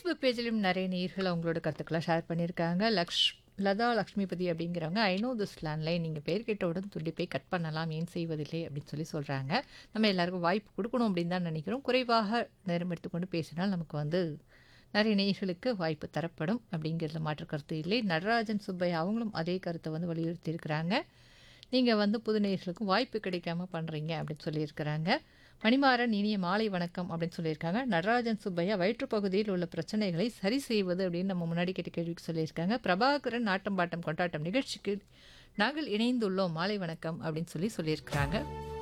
Facebook பேஜ்லயும் நிறைய நேயர்கள் அவங்களோட கருத்துக்களை ஷேர் பண்ணியிருக்காங்க. லக்ஷ் லதா லக்ஷ்மிபதி அப்படிங்கிறவங்க, "ஐ நோ திஸ் லேண்ட்லைன் நீங்க பேர் கேட்டவுடன் துண்டிப்பை கட் பண்ணலாம். ஏன் செய்வதில்லை?" அப்படின்னு சொல்லி சொல்றாங்க. நம்ம எல்லாருக்கும் வாய்ப்பு குடுக்கணும் அப்படின்னு தான் நினைக்கிறோம். குறைவாக நேரம் எடுத்துக்கொண்டு பேசினால் நமக்கு வந்து நிறைய நேயர்களுக்கு வாய்ப்பு தரப்படும் அப்படிங்கிறதுல மாற்று கருத்து இல்லை. நடராஜன் சுப்பையா அவங்களும் அதே கருத்தை வந்து வலியுறுத்தியிருக்கிறாங்க. நீங்க வந்து புது நேயர்களுக்கு வாய்ப்பு கிடைக்காம பண்றீங்க அப்படின்னு சொல்லியிருக்கிறாங்க. மணிமாறன் இனிய மாலை வணக்கம் அப்படின்னு சொல்லியிருக்காங்க. நடராஜன் சுப்பையா வயிற்றுப் பகுதியில் உள்ள பிரச்சனைகளை சரி செய்வது அப்படின்னு நம்ம முன்னாடி கேட்ட கேள்விக்கு சொல்லியிருக்காங்க. பிரபாகரன் ஆட்டம் பாட்டம் கொண்டாட்டம் நிகழ்ச்சிக்கு நாங்கள் இணைந்துள்ளோம் மாலை வணக்கம் அப்படின்னு சொல்லி சொல்லியிருக்கிறாங்க.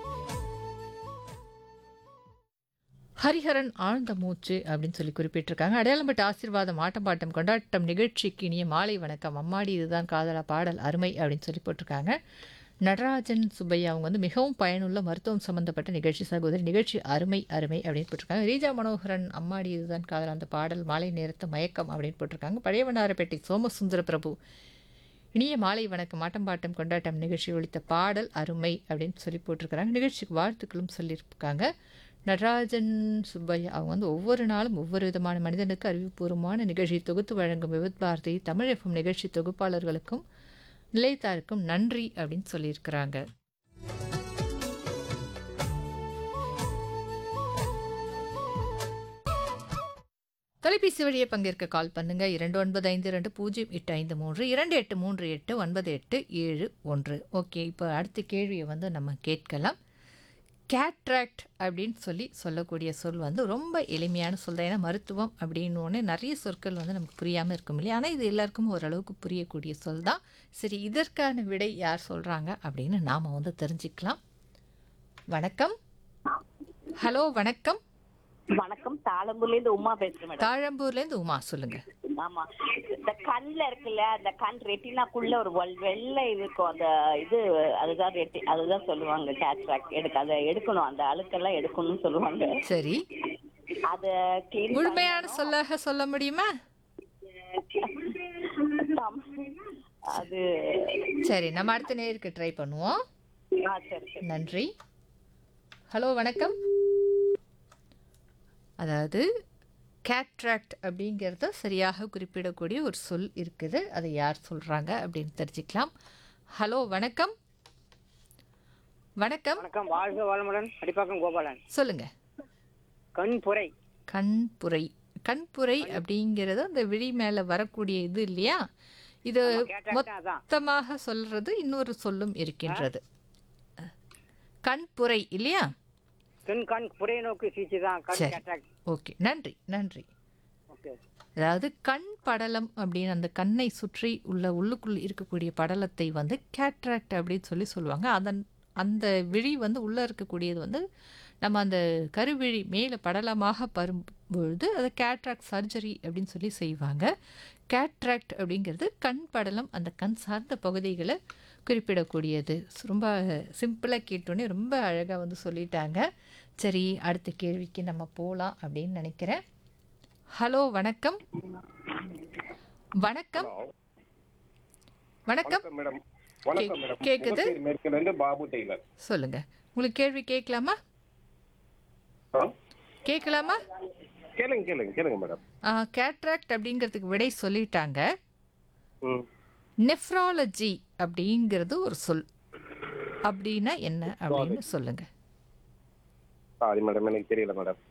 ஹரிஹரன் ஆழ்ந்த மூச்சு அப்படின்னு சொல்லி குறிப்பிட்டிருக்காங்க. அடையாளம்பட்ட ஆசீர்வாதம் ஆட்டம் பாட்டம் கொண்டாட்டம் நிகழ்ச்சிக்கு இனிய மாலை வணக்கம். அம்மாடி இதுதான் காதலா பாடல் அருமை அப்படின்னு சொல்லி போட்டிருக்காங்க. நடராஜன் சுப்பையா அவங்க வந்து மிகவும் பயனுள்ள மருத்துவம் சம்பந்தப்பட்ட நிகழ்ச்சி சகோதரி நிகழ்ச்சி அருமை அருமை அப்படின்னு போட்டிருக்காங்க. ரீஜா மனோகரன் அம்மாடி இதுதான் காதல் அந்த பாடல் மாலை நேரத்து மயக்கம் அப்படின்னு போட்டிருக்காங்க. பழையவனாரப்பேட்டை சோமசுந்தர பிரபு இனிய மாலை வணக்கம் ஆட்டம் பாட்டம் கொண்டாட்டம் நிகழ்ச்சி ஒழித்த பாடல் அருமை அப்படின்னு சொல்லி போட்டிருக்கிறாங்க. நிகழ்ச்சிக்கு வாழ்த்துக்களும் சொல்லியிருக்காங்க. நடராஜன் சுப்பையா அவங்க வந்து ஒவ்வொரு நாளும் ஒவ்வொரு விதமான மனிதனுக்கு அறிவுபூர்வமான நிகழ்ச்சி தொகுத்து வழங்கும் விவித் பாரதி தமிழ் எஃப்எம் நிகழ்ச்சி தொகுப்பாளர்களுக்கும் நிலையத்தாருக்கும் நன்றி அப்படின்னு சொல்லியிருக்கிறாங்க. தொலைபேசி வழியே பங்கேற்க கால் பண்ணுங்க. 2952 085 2838 ஓகே இப்போ அடுத்த கேள்வியை வந்து நம்ம கேட்கலாம். கேட்ராக்ட் அப்படின்னு சொல்லி சொல்லக்கூடிய சொல் வந்து ரொம்ப எளிமையான சொல் தான். ஏன்னா மருத்துவம் அப்படின்னோடனே நிறைய சொற்கள் வந்து நமக்கு புரியாமல் இருக்கும் இல்லையா? ஆனால் இது எல்லாருக்கும் ஓரளவுக்கு புரியக்கூடிய சொல் தான். சரி இதற்கான விடை யார் சொல்கிறாங்க அப்படின்னு நாம் வந்து தெரிஞ்சுக்கலாம். வணக்கம். ஹலோ வணக்கம். வணக்கம் தாளம்பூர்ல இருந்து உமா பேசுறேன் மேடம் தாழம்பூர்லேருந்து உமா சொல்லுங்க. ஆமா இந்த கண்ல இருக்குல்ல அந்த கண் ரெட்டினாக்குள்ள ஒரு வெள்- வெள்ளை இருக்கும் அந்த இது அதுதான் ரெட்டி அதுதான் சொல்லுவாங்க கேட்ராக்ட் எடுக்க அதை எடுக்கணும் அந்த அழுக்கெல்லாம் எடுக்கணும்னு சொல்லுவாங்க சரி அத கிளீன் முழுமையான சொல்லாக சொல்ல முடியுமா? அது சரி நம்ம அடுத்த நேருக்கு ட்ரை பண்ணுவோம். ஆ, சரி சரி நன்றி. ஹலோ வணக்கம். அதாவது கேட்ராக்ட் அப்படிங்கிறத சரியாக குறிப்பிடக்கூடிய ஒரு சொல் இருக்குது. அதை யார் சொல்கிறாங்க அப்படின்னு தெரிஞ்சுக்கலாம். ஹலோ வணக்கம். வணக்கம் வணக்கம் வாழ்க வளமுடன் அடிப்பாக்கம் கோபாலன் சொல்லுங்க. கண்புரை கண்புரை கண்புரை அப்படிங்கிறது அந்த விழி மேலே வரக்கூடிய இது இல்லையா? இது கேட்டாக்கா அதான் மொத்தமாக சொல்றது இன்னொரு சொல்லும் இருக்கின்றது. கண்புரை இல்லையா? கண் கண் புரை நோக்கு சீச்சு தான் கண் சரி. கேட்டாக் ஓகே நன்றி நன்றி. ஓகே அதாவது கண் படலம் அப்படின்னு அந்த கண்ணை சுற்றி உள்ள உள்ளுக்குள் இருக்கக்கூடிய படலத்தை வந்து கேட்ராக்ட் அப்படின்னு சொல்லி சொல்லுவாங்க. அதன் அந்த விழி வந்து உள்ளே இருக்கக்கூடியது வந்து நம்ம அந்த கருவிழி மேலே படலமாக பரும்பொழுது அதை கேட்ராக்ட் சர்ஜரி அப்படின்னு சொல்லி செய்வாங்க. கேட்ராக்ட் அப்படிங்கிறது கண் படலம் அந்த கண் சார்ந்த பகுதிகளை குறிப்பிடக்கூடியது. ரொம்ப சிம்பிளாக கேட்டோன்னே ரொம்ப அழகாக வந்து சொல்லிட்டாங்க. சரி அடுத்த கேள்விக்கு நம்ம போகலாம் அப்படின்னு நினைக்கிறேன். ஹலோ வணக்கம். வணக்கம். வணக்கம். வணக்கம் மேடம் வணக்கம் மேடம் கேக்குது? முகப்பேர் மேற்குல இருந்து பாபு டெய்லர் சொல்லுங்க. உங்களுக்கு கேள்வி கேட்கலாமா? ஆ? கேட்கலாமா? கேளுங்க கேளுங்க கேளுங்க மேடம் கேட்ராக்ட் அப்படிங்கிறதுக்கு விடை சொல்லிட்டாங்க. ம் நெஃப்ராலஜி அப்படிங்கிறது ஒரு சொல். அப்படின்னா என்ன அப்படின்னு சொல்லுங்க. சாரி மேடம் எனக்கு தெரியல மேடம்